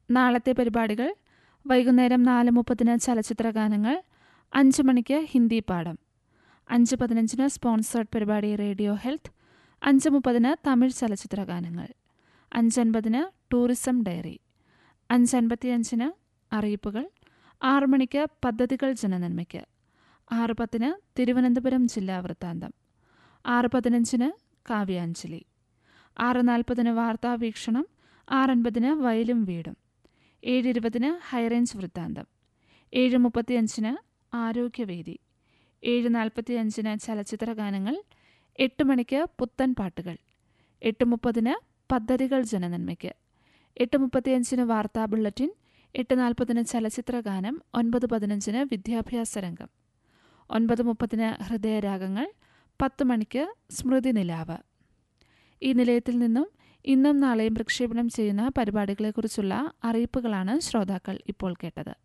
നാളത്തെ പരിപാടികൾ വൈകുന്നേരം നാല് മുപ്പതിന് ചലച്ചിത്ര ഗാനങ്ങൾ അഞ്ച് മണിക്ക് ഹിന്ദി പാഠം അഞ്ച് പതിനഞ്ചിന് സ്പോൺസേർഡ് പരിപാടി റേഡിയോ ഹെൽത്ത് അഞ്ച് മുപ്പതിന് തമിഴ് ചലച്ചിത്ര ഗാനങ്ങൾ അഞ്ചൻപതിന് ടൂറിസം ഡയറി അഞ്ചൻപത്തിയഞ്ചിന് അറിയിപ്പുകൾ ആറു മണിക്ക് പദ്ധതികൾ ജനനന്മയ്ക്ക് ആറ് പത്തിന് തിരുവനന്തപുരം ജില്ലാ വൃത്താന്തം ആറ് പതിനഞ്ചിന് കാവ്യാഞ്ജലി ആറ് നാൽപ്പതിന് വാർത്താ വീക്ഷണം ആറൻപതിന് വയലും വീടും ഏഴ് ഇരുപതിന് ഹൈറേഞ്ച് വൃത്താന്തം ഏഴ് മുപ്പത്തിയഞ്ചിന് ആരോഗ്യവേദി ഏഴ് നാൽപ്പത്തിയഞ്ചിന് ചലച്ചിത്ര ഗാനങ്ങൾ എട്ട് മണിക്ക് പുത്തൻ പാട്ടുകൾ എട്ട് മുപ്പതിന് പദ്ധതികൾ ജനനന്മയ്ക്ക് എട്ട് മുപ്പത്തിയഞ്ചിന് വാർത്താ ബുള്ളറ്റിൻ എട്ട് നാൽപ്പതിന് ചലച്ചിത്ര ഗാനം ഒൻപത് പതിനഞ്ചിന് വിദ്യാഭ്യാസ രംഗം ഒൻപത് മുപ്പതിന് ഹൃദയരാഗങ്ങൾ പത്ത് മണിക്ക് സ്മൃതി നിലാവ് ഈ നിലയത്തിൽ നിന്നും ഇന്നും നാളെയും പ്രക്ഷേപണം ചെയ്യുന്ന പരിപാടികളെക്കുറിച്ചുള്ള അറിയിപ്പുകളാണ് ശ്രോതാക്കൾ ഇപ്പോൾ കേട്ടത്